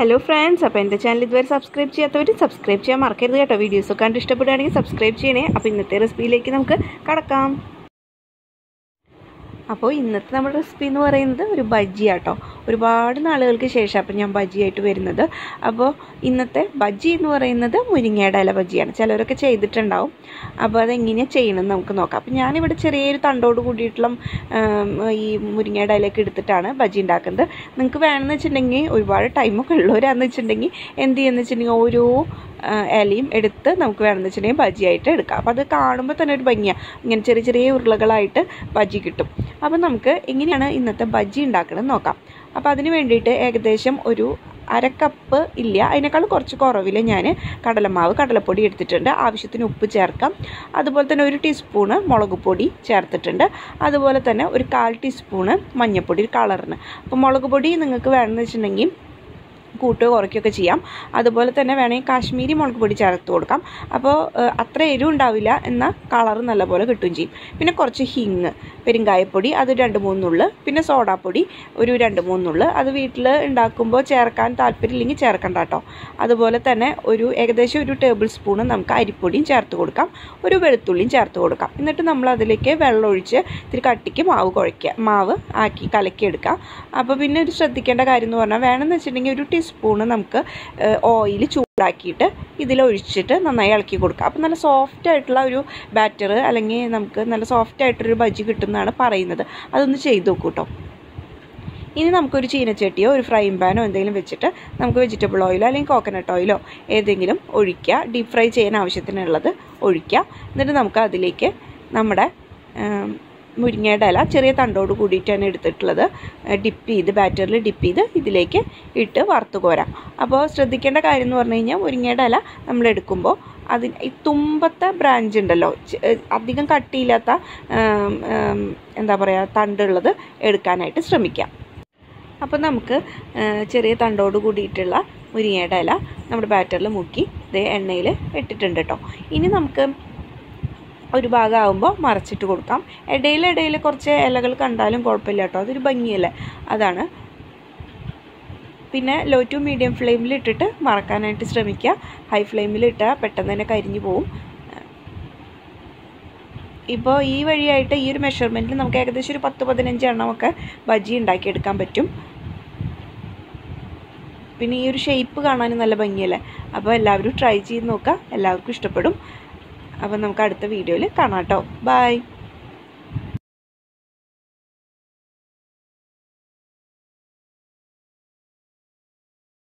hello friends അപ്പോൾ എൻ്റെ channel ഇതുവരെ സബ്സ്ക്രൈബ് ചെയ്യാത്തവർ സബ്സ്ക്രൈബ് ചെയ്യാൻ മറക്കരുത് കേട്ടോ വീഡിയോസ് കണ്ട് ഇഷ്ടപ്പെടുകയാണെങ്കിൽ സബ്സ്ക്രൈബ് ചെയ്യണേ അപ്പോൾ ഇന്നത്തെ റെസിപ്പിയിലേക്ക് നമുക്ക് കടക്കാം അപ്പോൾ ഇന്നത്തെ നമ്മുടെ റെസിപ്പി എന്ന് പറയുന്നത് ഒരു ബജ്ജി ആട്ടോ ഒരുപാട് നാളുകൾക്ക് ശേഷം അപ്പം ഞാൻ ബജ്ജിയായിട്ട് വരുന്നത് അപ്പോൾ ഇന്നത്തെ ബജ്ജി എന്ന് പറയുന്നത് മുരിങ്ങയുടെ ഇല ബജ്ജിയാണ് ചിലരൊക്കെ ചെയ്തിട്ടുണ്ടാവും അപ്പോൾ അതെങ്ങനെയാണ് ചെയ്യണമെന്ന് നമുക്ക് നോക്കാം അപ്പോൾ ഞാനിവിടെ ചെറിയൊരു തണ്ടോട് കൂടിയിട്ടുള്ള ആം, ഈ മുരിങ്ങയുടെ ഇലയൊക്കെ എടുത്തിട്ടാണ് ബജ്ജി ഉണ്ടാക്കുന്നത് നിങ്ങൾക്ക് വേണമെന്ന് വെച്ചിട്ടുണ്ടെങ്കിൽ ഒരുപാട് ടൈമൊക്കെ ഉള്ളവരാന്ന് വെച്ചിട്ടുണ്ടെങ്കിൽ എന്ത് ചെയ്യുന്ന വെച്ചിട്ടുണ്ടെങ്കിൽ ഓരോ ആ, ഇലയും എടുത്ത് നമുക്ക് വേണമെന്ന് വെച്ചിട്ടുണ്ടെങ്കിൽ ബജ്ജിയായിട്ട് എടുക്കാം അപ്പോൾ അത് കാണുമ്പോൾ തന്നെ ഒരു ഭംഗിയാണ് ഇങ്ങനെ ചെറിയ ചെറിയ ഉരുളകളായിട്ട് ബജ്ജി കിട്ടും അപ്പോൾ നമുക്ക് എങ്ങനെയാണ് ഇന്നത്തെ ബജ്ജി ഉണ്ടാക്കണമെന്ന് നോക്കാം അപ്പോൾ അതിന് വേണ്ടിയിട്ട് ഏകദേശം ഒരു അര കപ്പ് ഇല്ല അതിനേക്കാൾ കുറച്ച് കുറവിൽ ഞാൻ കടലമാവ് കടലപ്പൊടി എടുത്തിട്ടുണ്ട് ആവശ്യത്തിന് ഉപ്പ് ചേർക്കാം അതുപോലെ തന്നെ ഒരു ടീസ്പൂണ് മുളക് പൊടി ചേർത്തിട്ടുണ്ട് അതുപോലെ തന്നെ ഒരു കാൽ ടീസ്പൂണ് മഞ്ഞൾപ്പൊടി കളറിന് അപ്പോൾ മുളക് പൊടി നിങ്ങൾക്ക് വേണമെന്ന് വെച്ചിട്ടുണ്ടെങ്കിൽ കൂട്ടുകയോ കുറയ്ക്കുകയൊക്കെ ചെയ്യാം അതുപോലെ തന്നെ വേണമെങ്കിൽ കാശ്മീരി മുളക് പൊടി ചേർത്ത് കൊടുക്കാം അപ്പോൾ ഏഹ്, അത്ര എരിവ് ഉണ്ടാവില്ല എന്നാൽ കളർ നല്ലപോലെ കിട്ടുകയും ചെയ്യും പിന്നെ കുറച്ച് ഹിങ് പെരുങ്കായപ്പൊടി അത് രണ്ട് മൂന്നുള്ളു പിന്നെ സോഡാപ്പൊടി ഒരു രണ്ട് മൂന്നുള്ളു അത് വീട്ടിൽ ഉണ്ടാക്കുമ്പോൾ ചേർക്കാൻ താല്പര്യമില്ലെങ്കിൽ ചേർക്കണ്ട കേട്ടോ അതുപോലെ തന്നെ ഒരു ഏകദേശം ഒരു ടേബിൾ സ്പൂണ് നമുക്ക് അരിപ്പൊടിയും ചേർത്ത് കൊടുക്കാം ഒരു വെളുത്തുള്ളിയും ചേർത്ത് കൊടുക്കാം എന്നിട്ട് നമ്മൾ അതിലേക്ക് വെള്ളം ഒഴിച്ച് ഇത്തിരി കട്ടിക്ക് മാവ് കുഴയ്ക്കുക മാവ് ആക്കി കലക്കിയെടുക്കാം അപ്പോൾ പിന്നെ ഒരു ശ്രദ്ധിക്കേണ്ട കാര്യം എന്ന് പറഞ്ഞാൽ വേണമെന്ന് വെച്ചിട്ടുണ്ടെങ്കിൽ ഒരു ടീസ്പൂണ് നമുക്ക് ഓയിൽ ചൂടാക്കിയിട്ട് ഇതിലൊഴിച്ചിട്ട് നന്നായി ഇളക്കി കൊടുക്കുക അപ്പോൾ നല്ല സോഫ്റ്റ് ആയിട്ടുള്ള ഒരു ബാറ്റർ അല്ലെങ്കിൽ നമുക്ക് നല്ല സോഫ്റ്റ് ആയിട്ടൊരു ബജ്ജി കിട്ടുമെന്നാണ് പറയുന്നത് അതൊന്ന് ചെയ്ത് നോക്കൂ കേട്ടോ ഇനി നമുക്കൊരു ചീനച്ചട്ടിയോ ഒരു ഫ്രൈങ് പാനോ എന്തെങ്കിലും വെച്ചിട്ട് നമുക്ക് വെജിറ്റബിൾ ഓയിലോ അല്ലെങ്കിൽ കോക്കനട്ട് ഓയിലോ ഏതെങ്കിലും ഒഴിക്കുക ഡീപ് ഫ്രൈ ചെയ്യാൻ ആവശ്യത്തിനുള്ളത് ഒഴിക്കുക എന്നിട്ട് നമുക്ക് അതിലേക്ക് നമ്മുടെ ആം, മുരിങ്ങയുടെ ഇല ചെറിയ തണ്ടോട് കൂടിയിട്ടാണ് എടുത്തിട്ടുള്ളത് ഡിപ്പ് ചെയ്ത് ബാറ്ററിൽ ഡിപ്പ് ചെയ്ത് ഇതിലേക്ക് ഇട്ട് വറുത്ത് കോരാം അപ്പോൾ ശ്രദ്ധിക്കേണ്ട കാര്യം എന്ന് പറഞ്ഞു കഴിഞ്ഞാൽ മുരിങ്ങയുടെ ഇല നമ്മൾ എടുക്കുമ്പോൾ അതിന് ഈ തുമ്പത്തെ ബ്രാഞ്ച് ഉണ്ടല്ലോ ചെ- അധികം കട്ടിയില്ലാത്ത ആം, ആം, എന്താ പറയുക തണ്ടുള്ളത് എടുക്കാനായിട്ട് ശ്രമിക്കാം അപ്പോൾ നമുക്ക് ആ, ചെറിയ തണ്ടോട് കൂടിയിട്ടുള്ള മുരിങ്ങയുടെ ഇല നമ്മുടെ ബാറ്ററിൽ മുക്കി ഇത് എണ്ണയിൽ ഇട്ടിട്ടുണ്ട് കേട്ടോ ഇനി നമുക്ക് ഒരു ഭാഗമാകുമ്പോൾ മറച്ചിട്ട് കൊടുക്കാം ഇടയിൽ ഇടയിൽ കുറച്ച് ഇലകൾ കണ്ടാലും കുഴപ്പമില്ല കേട്ടോ അതൊരു ഭംഗിയല്ലേ അതാണ് പിന്നെ ലോ ടു മീഡിയം ഫ്ലെയിമിൽ ഇട്ടിട്ട് മറക്കാനായിട്ട് ശ്രമിക്കുക ഹൈ ഫ്ലെയിമിൽ ഇട്ടാൽ പെട്ടെന്ന് തന്നെ കരിഞ്ഞു പോവും ഇപ്പോൾ ഈ വഴിയായിട്ട് ഈ ഒരു മെഷർമെൻറ്റിൽ നമുക്ക് ഏകദേശം ഒരു പത്ത് പതിനഞ്ച് എണ്ണമൊക്കെ ബജ്ജി ഉണ്ടാക്കിയെടുക്കാൻ പറ്റും പിന്നെ ഈ ഒരു ഷേപ്പ് കാണാനും നല്ല ഭംഗിയല്ലേ അപ്പോൾ എല്ലാവരും ട്രൈ ചെയ്ത് നോക്കുക എല്ലാവർക്കും ഇഷ്ടപ്പെടും അപ്പോൾ നമുക്ക് അടുത്ത വീഡിയോയിൽ കാണാം കേട്ടോ ബൈ